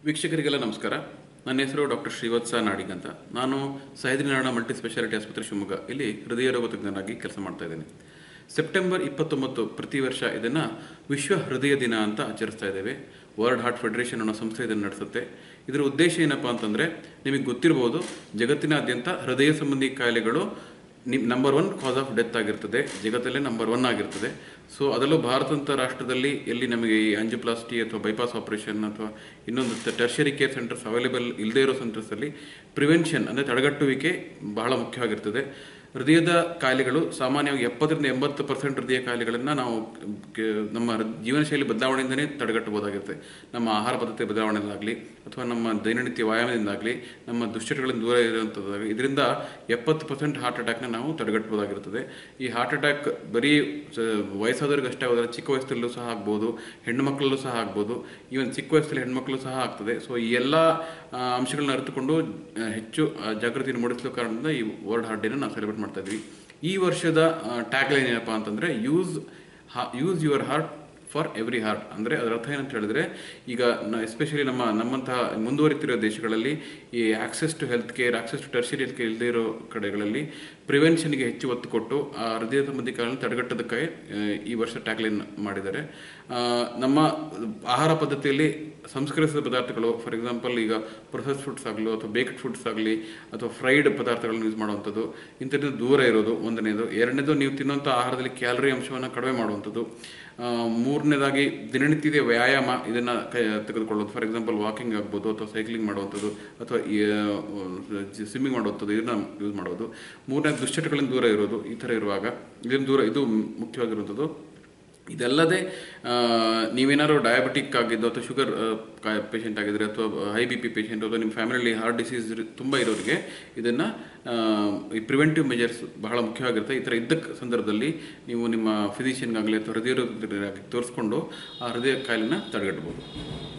ವೀಕ್ಷಕರಿಗೆಲ್ಲ ನಮಸ್ಕಾರ ನನ್ನ ಹೆಸರು ಡಾಕ್ಟರ್ ಶ್ರೀವತ್ಸ ನಾಡಿಗ್ ಅಂತ ನಾನು ಸಹ್ಯಾದ್ರಿನಾರಾಯಣ ಮಲ್ಟಿ ಸ್ಪೆಷಾಲಿಟಿ ಆಸ್ಪತ್ರೆ ಶಿವಮೊಗ್ಗ ಇಲ್ಲಿ ಹೃದಯ ರೋಗ ತಜ್ಞನಾಗಿ ಕೆಲಸ ಮಾಡ್ತಾ ಇದ್ದೇನೆ ಸೆಪ್ಟೆಂಬರ್ ಇಪ್ಪತ್ತೊಂಬತ್ತು ಪ್ರತಿ ವರ್ಷ ಇದನ್ನು ವಿಶ್ವ ಹೃದಯ ದಿನ ಅಂತ ಆಚರಿಸ್ತಾ ಇದ್ದೇವೆ ವರ್ಲ್ಡ್ ಹಾರ್ಟ್ ಫೆಡರೇಷನ್ ಅನ್ನೋ ಸಂಸ್ಥೆ ಇದನ್ನು ನಡೆಸುತ್ತೆ ಇದರ ಉದ್ದೇಶ ಏನಪ್ಪ ಅಂತಂದರೆ ನಿಮಗೆ ಗೊತ್ತಿರಬಹುದು ಜಗತ್ತಿನಾದ್ಯಂತ ಹೃದಯ ಸಂಬಂಧಿ ಕಾಯಿಲೆಗಳು ನಿಮ್ number one cause of death ಆಗಿರ್ತದೆ ಜಗತ್ತಲ್ಲೇ ನಂಬರ್ ಒನ್ ಆಗಿರ್ತದೆ ಸೊ ಅದರಲ್ಲೂ ಭಾರತದಂಥ ರಾಷ್ಟ್ರದಲ್ಲಿ ಎಲ್ಲಿ ನಮಗೆ ಈ ಅಂಜಿಪ್ಲಾಸ್ಟಿ ಅಥವಾ ಬೈಪಾಸ್ ಆಪರೇಷನ್ ಅಥವಾ ಇನ್ನೊಂದು ಟರ್ಷರಿ ಕೇರ್ ಸೆಂಟರ್ಸ್ ಅವೈಲೇಬಲ್ ಇಲ್ಲದೇ ಇರೋ ಸೆಂಟರ್ಸಲ್ಲಿ ಪ್ರಿವೆನ್ಷನ್ ಅಂದರೆ ತಡೆಗಟ್ಟುವಿಕೆ ಬಹಳ ಮುಖ್ಯವಾಗಿರ್ತದೆ ಹೃದಯದ ಕಾಯಿಲೆಗಳು ಸಾಮಾನ್ಯವಾಗಿ ಎಪ್ಪತ್ತರಿಂದ ಎಂಬತ್ತು ಪರ್ಸೆಂಟ್ ಹೃದಯ ಕಾಯಿಲೆಗಳನ್ನು ನಾವು ಕ- ನಮ್ಮ ಹೃ- ಜೀವನ ಶೈಲಿ ಬದಲಾವಣೆಯಿಂದನೇ ತಡೆಗಟ್ಟಬಹುದಾಗಿರುತ್ತೆ ನಮ್ಮ ಆಹಾರ ಪದ್ಧತಿ ಬದಲಾವಣೆಯಿಂದಾಗಲಿ ಅಥವಾ ನಮ್ಮ ದೈನನಿತ್ಯ ವ್ಯಾಯಾಮದಿಂದಾಗಲಿ ನಮ್ಮ ದುಶ್ಚಟಗಳಿಂದ ದೂರ ಇರುವಂಥದ್ದಾಗಲಿ ಇದರಿಂದ ಎಪ್ಪತ್ತು ಪರ್ಸೆಂಟ್ ಹಾರ್ಟ್ ಅಟ್ಯಾಕ್ನ ನಾವು ತಡೆಗಟ್ಟಬಹುದಾಗಿರುತ್ತದೆ ಈ ಹಾರ್ಟ್ ಅಟ್ಯಾಕ್ ಬರೀ ಸ- ವಯಸ್ಸಾದವ್ರಿಗೆ ಅಷ್ಟೇ ಹೋದರೆ ಚಿಕ್ಕ ವಯಸ್ಸಲ್ಲೂ ಸಹ ಆಗ್ಬೋದು ಹೆಣ್ಣು ಮಕ್ಕಳಲ್ಲೂ ಸಹ ಆಗ್ಬೋದು ಈವನ್ ಚಿಕ್ಕ ವಯಸ್ಸಲ್ಲಿ ಹೆಣ್ಮಕ್ಳು ಸಹ ಆಗ್ತದೆ ಸೊ ಈ ಎಲ್ಲ ಆ, ಅಂಶಗಳನ್ನ ಅರಿತುಕೊಂಡು ಆ, ಹೆಚ್ಚು ಆ, ಜಾಗೃತಿಯನ್ನು ಮೂಡಿಸಲು ಕಾರಣದಿಂದ ಈ ವರ್ಲ್ಡ್ ಹಾರ್ಟ್ ಡೇನ ನಾವು ಸೆಲೆಬ್ರೇಟ್ ಮಾಡ್ತಾ ಇದ್ವಿ ಈ ವರ್ಷದ ಟ್ಯಾಗ್ ಲೈನ್ ಏನಪ್ಪ ಅಂತಂದ್ರೆ use use your heart for every heart ಅಂದರೆ ಅದರ ಅರ್ಥ ಏನಂತ ಹೇಳಿದ್ರೆ ಈಗ ಎಸ್ಪೆಷಲಿ ನಮ್ಮ ನಮ್ಮಂತಹ ಮುಂದುವರಿತಿರೋ ದೇಶಗಳಲ್ಲಿ ಈ access to health care access to tertiary health care ಇಲ್ಲದೇ ಇರೋ ಕಡೆಗಳಲ್ಲಿ ಪ್ರಿವೆನ್ಷನ್ಗೆ ಹೆಚ್ಚು ಒತ್ತು ಕೊಟ್ಟು ಆ ಹೃದಯ ಸಂಬಂಧಿ ಕಾಯಿಲೆ ತಡೆಗಟ್ಟೋದಕ್ಕೆ ಆ, ಈ ವರ್ಷ ಟ್ಯಾಗ್ಲೈನ್ ಮಾಡಿದ್ದಾರೆ ಆ, ನಮ್ಮ ಆಹಾರ ಪದ್ಧತಿಯಲ್ಲಿ ಸಂಸ್ಕರಿಸಿದ ಪದಾರ್ಥಗಳು ಫಾರ್ ಎಕ್ಸಾಂಪಲ್ ಈಗ ಪ್ರೊಸೆಸ್ ಫುಡ್ಸ್ ಆಗಲಿ ಅಥವಾ ಬೇಕ್ಡ್ ಫುಡ್ಸ್ ಆಗಲಿ ಅಥವಾ ಫ್ರೈಡ್ ಪದಾರ್ಥಗಳನ್ನು ಯೂಸ್ ಮಾಡುವಂಥದ್ದು ಇಂಥದ್ದು ದೂರ ಇರೋದು ಒಂದನೇದು ಎರಡನೇದು ನೀವು ತಿನ್ನುವಂಥ ಆಹಾರದಲ್ಲಿ ಕ್ಯಾಲರಿ ಅಂಶವನ್ನು ಕಡಿಮೆ ಮಾಡುವಂಥದ್ದು ಆ, ಮೂರನೇದಾಗಿ ದಿನನಿತ್ಯದ ವ್ಯಾಯಾಮ ಇದನ್ನು ತೆಗೆದುಕೊಳ್ಳೋದು ಫಾರ್ ಎಕ್ಸಾಂಪಲ್ ವಾಕಿಂಗ್ ಆಗ್ಬೋದು ಅಥವಾ ಸೈಕ್ಲಿಂಗ್ ಮಾಡುವಂಥದ್ದು ಅಥವಾ ಸ್ವಿಮ್ಮಿಂಗ್ ಮಾಡುವಂಥದ್ದು ಇದನ್ನ ಯೂಸ್ ಮಾಡೋದು ಮೂರನೇ ದುಶ್ಚಟಗಳಿಂದ ದೂರ ಇರೋದು ಈ ಥರ ಇರುವಾಗ ಇದರಿಂದ ದೂರ ಇದು ಮುಖ್ಯವಾಗಿರುವಂಥದ್ದು ಇದಲ್ಲದೆ ಆ, ನೀವೇನಾದ್ರು ಡಯಾಬಿಟಿಕ್ ಆಗಿದ್ದು ಅಥವಾ ಶುಗರ್ ಪೇಷಂಟ್ ಆಗಿದ್ರೆ ಅಥವಾ ಹೈ ಬಿ ಪಿ ಪೇಷಂಟ್ ಅಥವಾ ನಿಮ್ಮ ಫ್ಯಾಮಿಲಿಯಲ್ಲಿ ಹಾರ್ಟ್ ಡಿಸೀಸ್ ತುಂಬ ಇರೋರಿಗೆ ಇದನ್ನು ಈ ಪ್ರಿವೆಂಟಿವ್ ಮೆಜರ್ಸ್ ಬಹಳ ಮುಖ್ಯವಾಗಿರುತ್ತೆ ಈ ಥರ ಇದ್ದ ಸಂದರ್ಭದಲ್ಲಿ ನೀವು ನಿಮ್ಮ ಫಿಸಿಷಿಯನ್ಗಾಗಲಿ ಅಥವಾ ಹೃದಯ ರೋಗದಲ್ಲಿ ತೋರಿಸ್ಕೊಂಡು ಆ ಹೃದಯ ಕಾಯಿಲೆನ ತಡೆಗಟ್ಟಬಹುದು